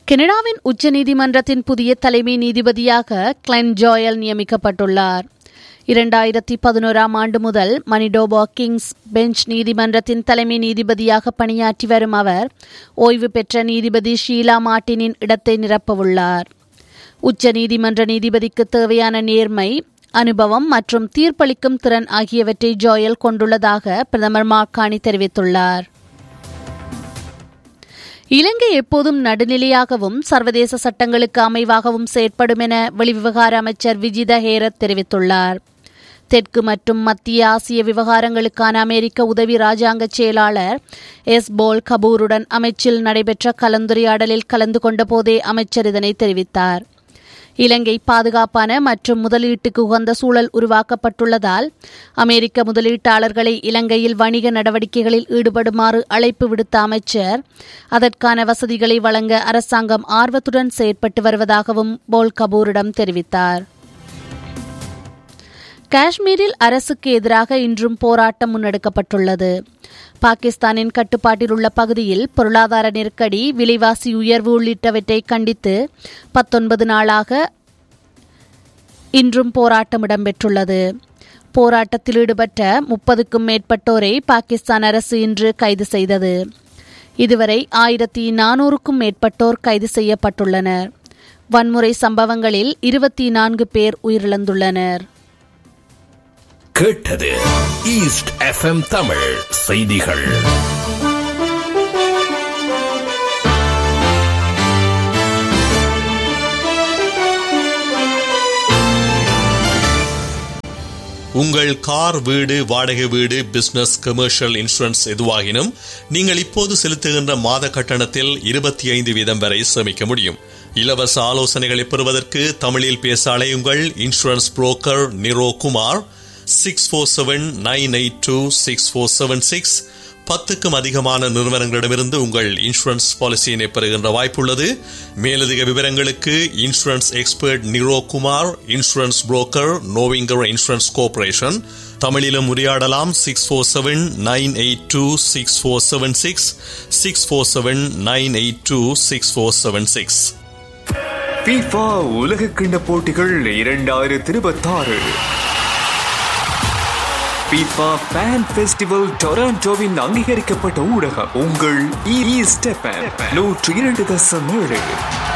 கனடாவின் உச்சநீதிமன்றத்தின் புதிய தலைமை நீதிபதியாக கிளென் ஜோயல் நியமிக்கப்பட்டுள்ளார் இரண்டாயிரத்தி பதினோராம் ஆண்டு முதல் மனிடோபா கிங்ஸ் பெஞ்ச் நீதிமன்றத்தின் தலைமை நீதிபதியாக பணியாற்றி வரும் அவர் ஓய்வு பெற்ற நீதிபதி ஷீலா மார்டினின் இடத்தை நிரப்பவுள்ளார் உச்ச நீதிமன்ற நீதிபதிக்கு தேவையான நேர்மை அனுபவம் மற்றும் தீர்ப்பளிக்கும் திறன் ஆகியவற்றை ஜோயல் கொண்டுள்ளதாக பிரதமர் மாக்கானி தெரிவித்துள்ளார் இலங்கை எப்போதும் நடுநிலையாகவும் சர்வதேச சட்டங்களுக்கு அமைவாகவும் செயற்படும் என வெளிவிவகார அமைச்சர் விஜித ஹேரத் தெரிவித்துள்ளார் தெற்கு மற்றும் மத்திய ஆசிய விவகாரங்களுக்கான அமெரிக்க உதவி ராஜாங்க செயலாளர் எஸ் போல் கபூருடன் அமைச்சில் நடைபெற்ற கலந்துரையாடலில் கலந்து கொண்ட போதே அமைச்சர் இதனை தெரிவித்தார் இலங்கை பாதுகாப்பான மற்றும் முதலீட்டுக்கு உகந்த சூழல் உருவாக்கப்பட்டுள்ளதால் அமெரிக்க முதலீட்டாளர்களை இலங்கையில் வணிக நடவடிக்கைகளில் ஈடுபடுமாறு அழைப்பு விடுத்த அமைச்சர் அதற்கான வசதிகளை வழங்க அரசாங்கம் ஆர்வத்துடன் செயற்பட்டு வருவதாகவும் போல் கபூரிடம் தெரிவித்தார் காஷ்மீரில் அரசுக்கு எதிராக இன்றும் போராட்டம் முன்னெடுக்கப்பட்டுள்ளது பாகிஸ்தானின் கட்டுப்பாட்டில் உள்ள பகுதியில் பொருளாதார நெருக்கடி விலைவாசி உயர்வு உள்ளிட்டவற்றை கண்டித்து பத்தொன்பது நாளாக இன்றும் போராட்டம் இடம்பெற்றுள்ளது போராட்டத்தில் ஈடுபட்ட முப்பதுக்கும் மேற்பட்டோரை பாகிஸ்தான் அரசு இன்று கைது செய்தது இதுவரை ஆயிரத்தி நானூறுக்கும் மேற்பட்டோர் கைது செய்யப்பட்டுள்ளனர் வன்முறை சம்பவங்களில் இருபத்தி நான்கு பேர் உயிரிழந்துள்ளனர் கேட்டது ஈஸ்ட் எஃப்எம் தமிழ் செய்திகள் உங்கள் கார் வீடு வாடகை வீடு பிசினஸ் கமர்ஷியல் இன்சூரன்ஸ் எதுவாகினும் நீங்கள் இப்போது செலுத்துகின்ற மாத கட்டணத்தில் இருபத்தி ஐந்து வீதம் வரை சேமிக்க முடியும் இலவச ஆலோசனைகளை பெறுவதற்கு தமிழில் பேச அலையுங்கள் insurance broker Niro Kumar six four seven nine eight two six four seven six பத்துக்கும் அதிகமான நிறுவனங்களிடமிருந்து உங்கள் இன்சூரன்ஸ் பாலிசியினை பெறுகின்ற வாய்ப்புள்ளது மேலதிக விவரங்களுக்கு insurance expert Niro Kumar insurance broker நோவிங்கர் இன்சூரன்ஸ் கோர்பரேஷன் தமிழிலும் உரையாடலாம் six four seven nine eight two six four seven six six four seven nine eight two six four seven six FIFA உலக கிண்ட போட்டிகள் இரண்டாயிரத்தி இருபத்தாறு FIFA ஃபேன் ஃபெஸ்டிவல் டொராண்டோவின் அங்கீகரிக்கப்பட்ட ஊடகம் உங்கள் ஈஸ்ட் நூற்றி இரண்டு தசம் ஏழு